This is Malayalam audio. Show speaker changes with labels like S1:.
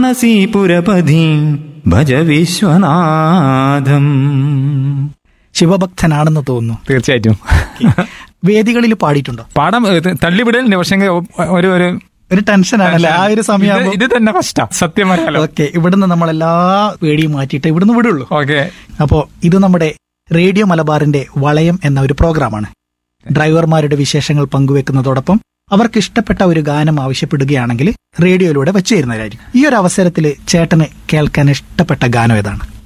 S1: നസീപുരപധീം ഭജ വിശ്വനാഥം
S2: ശിവഭക്തനാണെന്ന് തോന്നുന്നു
S3: തീർച്ചയായിട്ടും
S2: വേദികളിൽ പാടിയിട്ടുണ്ടോ
S3: പാടാൻ ഏ, തള്ളിവിടലുണ്ട് പക്ഷെ ഒരു ഒരു
S2: ഒരു ടെൻഷനാണല്ലേ ആ ഒരു
S3: ഇത്
S2: സമയമാകുമ്പോൾ
S3: ഇത് തന്നെ ഫസ്റ്റാ സത്യം പറയാലോ
S2: ഓക്കെ ഇവിടുന്ന് നമ്മൾ എല്ലാ പേടിയും മാറ്റിയിട്ട് ഇവിടുന്ന് വിടുള്ളൂ
S3: ഓക്കെ
S2: അപ്പോ ഇത് നമ്മുടെ റേഡിയോ മലബാറിന്റെ വളയം എന്ന ഒരു പ്രോഗ്രാമാണ് ഡ്രൈവർമാരുടെ വിശേഷങ്ങൾ പങ്കുവെക്കുന്നതോടൊപ്പം അവർക്ക് ഇഷ്ടപ്പെട്ട ഒരു ഗാനം ആവശ്യപ്പെടുകയാണെങ്കിൽ റേഡിയോയിലൂടെ വെച്ചു തരുന്നതായിരിക്കും ഈ ഒരു അവസരത്തിൽ ചേട്ടന് കേൾക്കാൻ ഇഷ്ടപ്പെട്ട ഗാനം ഏതാണ്